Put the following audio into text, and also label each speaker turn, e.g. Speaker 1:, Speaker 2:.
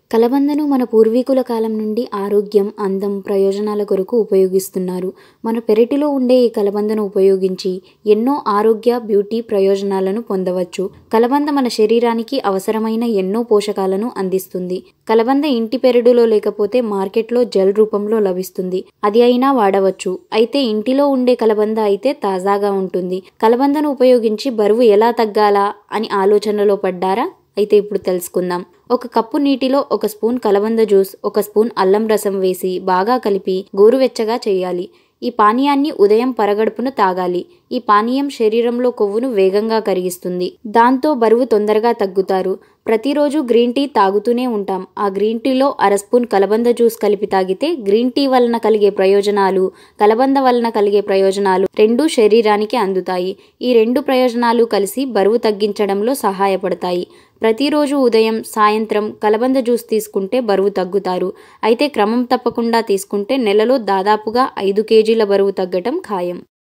Speaker 1: కలబందను మన పూర్వీకుల కాలం నుండి ఆరోగ్యం, అందం, ప్రయోజనాల కొరకు ఉపయోగిస్తున్నారు. మన పెరటిలో ఉండే ఈ కలబందను ఉపయోగించి ఎన్నో ఆరోగ్య, బ్యూటీ ప్రయోజనాలను పొందవచ్చు. కలబంద మన శరీరానికి అవసరమైన ఎన్నో పోషకాలను అందిస్తుంది. కలబంద ఇంటి పెరడులో లేకపోతే మార్కెట్లో జెల్ రూపంలో లభిస్తుంది. అది అయినా వాడవచ్చు. అయితే ఇంటిలో ఉండే కలబంద అయితే తాజాగా ఉంటుంది. కలబందను ఉపయోగించి బరువు ఎలా తగ్గాలా అని ఆలోచనలో పడ్డారా? అయితే ఇప్పుడు తెలుసుకుందాం. ఒక కప్పు నీటిలో ఒక స్పూన్ కలబంద జ్యూస్, ఒక స్పూన్ అల్లం రసం వేసి బాగా కలిపి గోరువెచ్చగా చేయాలి. ఈ పానీయాన్ని ఉదయం పరగడుపున తాగాలి. ఈ పానీయం శరీరంలో కొవ్వును వేగంగా కరిగిస్తుంది. దాంతో బరువు తొందరగా తగ్గుతారు. ప్రతిరోజూ గ్రీన్ టీ తాగుతూనే ఉంటాం. ఆ గ్రీన్ టీలో అర స్పూన్ కలబంద జ్యూస్ కలిపి తాగితే గ్రీన్ టీ వలన కలిగే ప్రయోజనాలు, కలబంద వలన కలిగే ప్రయోజనాలు రెండూ శరీరానికి అందుతాయి. ఈ రెండు ప్రయోజనాలు కలిసి బరువు తగ్గించడంలో సహాయపడతాయి. ప్రతిరోజూ ఉదయం, సాయంత్రం కలబంద జ్యూస్ తీసుకుంటే బరువు తగ్గుతారు. అయితే క్రమం తప్పకుండా తీసుకుంటే నెలలో దాదాపుగా ఐదు కేజీల బరువు తగ్గటం ఖాయం.